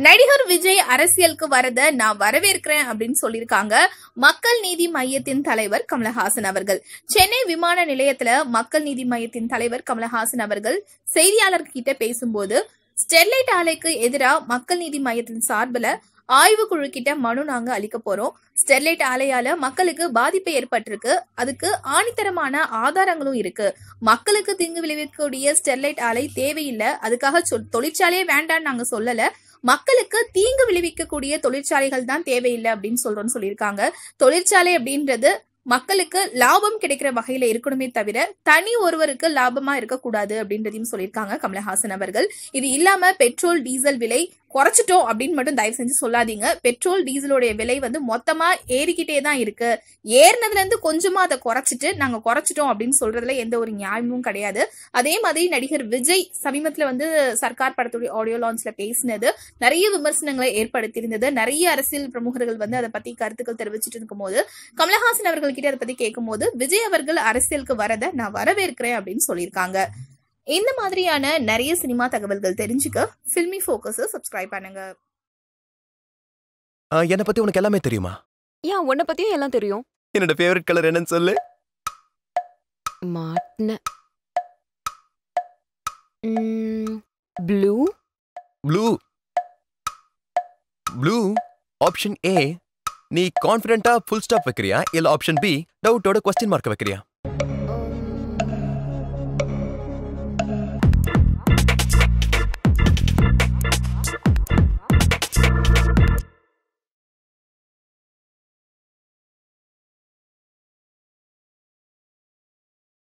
நடிகர் விஜய் அரசியலுக்கு வரத நான் வரவேற்கிறேன் அப்படின்னு சொல்லியிருக்காங்க மக்கள் நீதி மையத்தின் தலைவர் கமலஹாசன் அவர்கள் சென்னை விமான நிலையத்துல மக்கள் நீதி மையத்தின் தலைவர் கமலஹாசன் அவர்கள் செய்தியாளர்கிட்ட பேசும்போது ஸ்டெர்லைட் ஆலைக்கு எதிராக மக்கள் நீதி மையத்தின் சார்பில் ஆய்வு குழு கிட்ட மனு நாங்க அளிக்க போறோம் ஸ்டெர்லைட் ஆலையால மக்களுக்கு பாதிப்பு ஏற்பட்டிருக்கு அதுக்கு ஆணித்தரமான ஆதாரங்களும் இருக்கு மக்களுக்கு தீங்கு விளைவிக்கக்கூடிய ஸ்டெர்லைட் ஆலை தேவையில்லை அதுக்காக சொல் தொழிற்சாலையே வேண்டாம்னு நாங்க சொல்லல மக்களுக்கு தீங்கு விளைவிக்கக்கூடிய தொழிற்சாலைகள் தான் தேவையில்லை அப்படின்னு சொல்றோம்னு சொல்லியிருக்காங்க தொழிற்சாலை அப்படின்றது மக்களுக்கு லாபம் கிடைக்கிற வகையில இருக்கணுமே தவிர தனி ஒருவருக்கு லாபமா இருக்கக்கூடாது அப்படின்றதையும் சொல்லியிருக்காங்க கமலஹாசன் அவர்கள் இது இல்லாம பெட்ரோல் டீசல் விலை குறைச்சிட்டோம் அப்படின்னு மட்டும் தயவு செஞ்சு சொல்லாதீங்க பெட்ரோல் டீசலோடைய விலை வந்து மொத்தமா ஏறிக்கிட்டே தான் இருக்கு ஏறினதுல இருந்து கொஞ்சமா அதை குறைச்சிட்டு நாங்க குறைச்சிட்டோம் அப்படின்னு சொல்றதுல எந்த ஒரு நியாயமும் கிடையாது அதே மாதிரி நடிகர் விஜய் சமீபத்துல வந்து சர்க்கார் படத்துடைய ஆடியோ லான்ச்ல பேசினது நிறைய விமர்சனங்களை ஏற்படுத்தியிருந்தது நிறைய அரசியல் பிரமுகர்கள் வந்து அதை பத்தி கருத்துக்கள் தெரிவிச்சிட்டு இருக்கும்போது கமலஹாசன் அவர்கள் கிட்ட அதை பத்தி கேட்கும்போது விஜய் அவர்கள் அரசியலுக்கு வரத நான் வரவேற்கிறேன் அப்படின்னு சொல்லியிருக்காங்க இந்த மாதிரியான நிறைய சினிமா தகவல்கள் தெரிஞ்சுக்க ஃபில்மி ஃபோக்கஸை சப்ஸ்கிரைப் பண்ணுங்க ஆ, என்னை பத்தி உனக்கு எல்லாமே தெரியுமா ஏன் உன்னை பத்தியும் எல்லாம் தெரியும் என்னோட ஃபேவரட் கலர் என்னன்னு சொல்லு மாட்டின blue blue blue option A நீ கான்ஃபிடென்ட்டா ஃபுல் ஸ்டாப் வைக்கிறியா இல்ல ஆப்ஷன் பி டவுட்டோட கொஸ்டின் மார்க் வைக்கிறியா